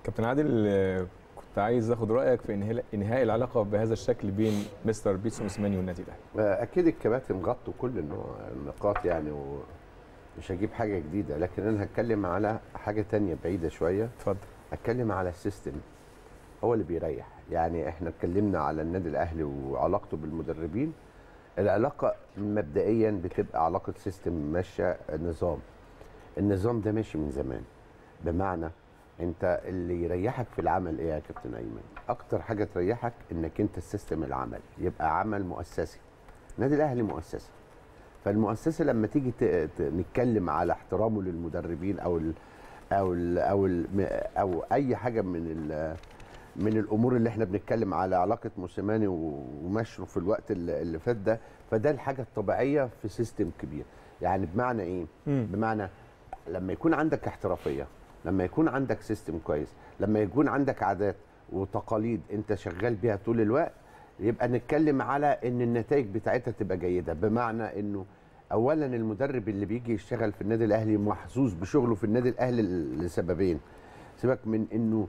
كابتن عادل آه، كنت عايز اخد رايك في انهاء انهاء العلاقه بهذا الشكل بين مستر بيتسو موسيماني والنادي الاهلي اكيد الكباتن غطوا كل النوع- النقاط يعني ومش هجيب حاجه جديده لكن انا هتكلم على حاجه تانية بعيده شويه اتفضل اتكلم على السيستم هو اللي بيريح يعني احنا اتكلمنا على النادي الاهلي وعلاقته بالمدربين العلاقه مبدئيا بتبقى علاقه سيستم ماشيه نظام النظام ده ماشي من زمان بمعنى انت اللي يريحك في العمل ايه يا كابتن ايمن اكتر حاجه تريحك انك انت السيستم العمل يبقى عمل مؤسسي النادي الاهلي مؤسسه فالمؤسسه لما تيجي ت- ت- نتكلم على احترامه للمدربين او ال او ال او ال او اي حاجه من ال من الامور اللي احنا بنتكلم على علاقه موسيماني و- ومشره في الوقت اللي اللي فات ده فده الحاجه الطبيعيه في سيستم كبير يعني بمعنى ايه مم. بمعنى لما يكون عندك احترافيه لما يكون عندك سيستم كويس لما يكون عندك عادات وتقاليد انت شغال بيها طول الوقت يبقى نتكلم على ان النتائج بتاعتها تبقى جيده بمعنى انه اولا المدرب اللي بيجي يشتغل في النادي الاهلي محظوظ بشغله في النادي الاهلي لسببين سيبك من انه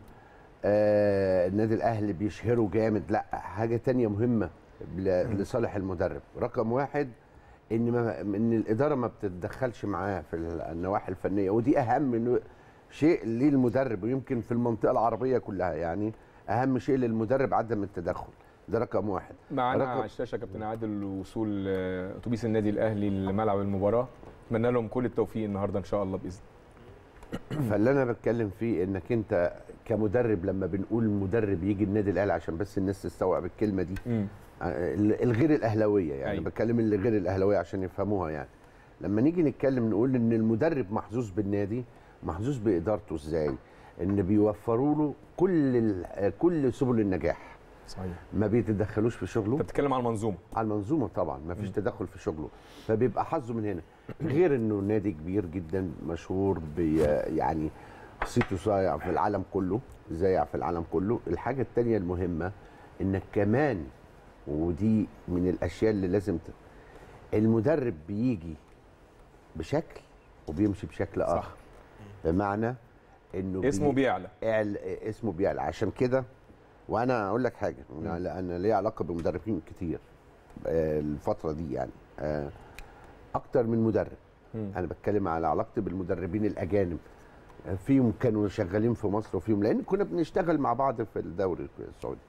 آه النادي الاهلي بيشهره جامد لا حاجه تانية مهمه ل- لصالح المدرب رقم واحد ان ما ان الاداره ما بتتدخلش معاه في النواحي الفنيه ودي اهم إنه شيء للمدرب ويمكن في المنطقه العربيه كلها يعني اهم شيء للمدرب عدم التدخل ده رقم واحد معانا رقم- على الشاشه كابتن عادل وصول آه، اتوبيس النادي الاهلي لملعب المباراه اتمنى لهم كل التوفيق النهارده ان شاء الله باذن فاللي انا بتكلم فيه انك انت كمدرب لما بنقول مدرب يجي النادي الاهلي عشان بس الناس تستوعب الكلمه دي مم. ال- الغير الاهلاويه يعني أيوة. أيوة. بتكلم اللي غير الاهلاويه عشان يفهموها يعني لما نيجي نتكلم نقول ان المدرب محظوظ بالنادي محظوظ بادارته ازاي ان بيوفروا له كل ال- كل سبل النجاح صحيح ما بيتدخلوش في شغله انت بتتكلم على المنظومه على المنظومه طبعا ما فيش تدخل في شغله فبيبقى حظه من هنا غير انه نادي كبير جدا مشهور بي يعني صيته صايع في العالم كله زايع في العالم كله الحاجه الثانيه المهمه انك كمان ودي من الاشياء اللي لازم ت... المدرب بيجي بشكل وبيمشي بشكل اخر صح. بمعنى انه اسمه بي... بيعلى اعل... اسمه بيعلى عشان كده وانا اقول لك حاجه انا انا ليا علاقه بمدربين كتير آه، الفتره دي يعني آه، اكتر من مدرب مم. انا بتكلم على علاقتي بالمدربين الاجانب آه، فيهم كانوا شغالين في مصر وفيهم لان كنا بنشتغل مع بعض في الدوري السعودي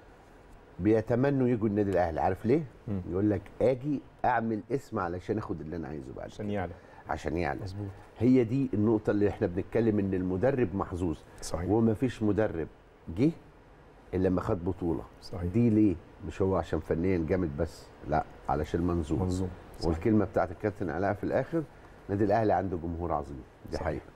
بيتمنوا يجوا النادي الاهلي عارف ليه مم. يقول لك اجي اعمل اسم علشان اخد اللي انا عايزه بعد عشان يعلى عشان يعلى مظبوط هي دي النقطه اللي احنا بنتكلم ان المدرب محظوظ صحيح وما فيش مدرب جه الا لما خد بطوله صحيح دي ليه مش هو عشان فنيا جامد بس لا علشان منظومه منظوم صحيح. والكلمه بتاعت الكابتن علاء في الاخر النادي الاهلي عنده جمهور عظيم دي صحيح. حقيقه